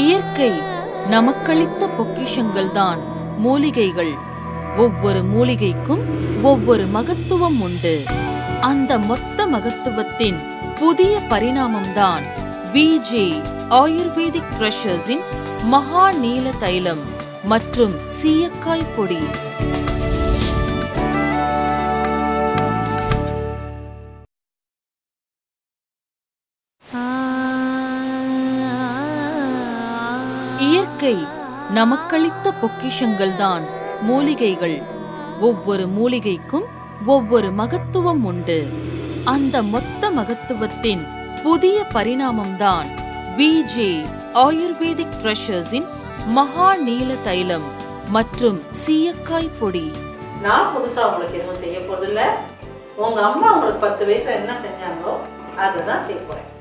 இயற்கை நமக்களித்த பொக்கிஷங்கள்தான் மூலிகைகள் ஒவ்வொரு மூலிகைக்கும் ஒவ்வொரு மகத்துவம் உண்டு அந்த மொத்த மகத்துவத்தின் புதிய பரிணாமம்தான் பிஜே ஆயுர்வேதிக் ட்ரெஷர்ஸின் மகா நீல தைலம் மற்றும் சீயக்காய் பொடி இயற்கை நமக்களித்த பொக்கிஷங்கள்தான் மூலிகைகள் ஒவ்வொரு மூலிகைக்கும் ஒவ்வொரு மகத்துவம் உண்டு அந்த மொத்த மகத்துவத்தின் புதிய பரிணாமம்தான் பிஜே ஆயுர்வேதிக் ட்ரெஷர்ஸின் மகா நீல தைலம் மற்றும் சீயக்காய் பொடி நான் புதுசா உங்களுக்கு எதுவும் செய்ய போறதில்ல உங்க அம்மா உங்களுக்கு பத்து வயசுல என்ன செஞ்சாங்களோ அதை தான் செய்ய போறேன்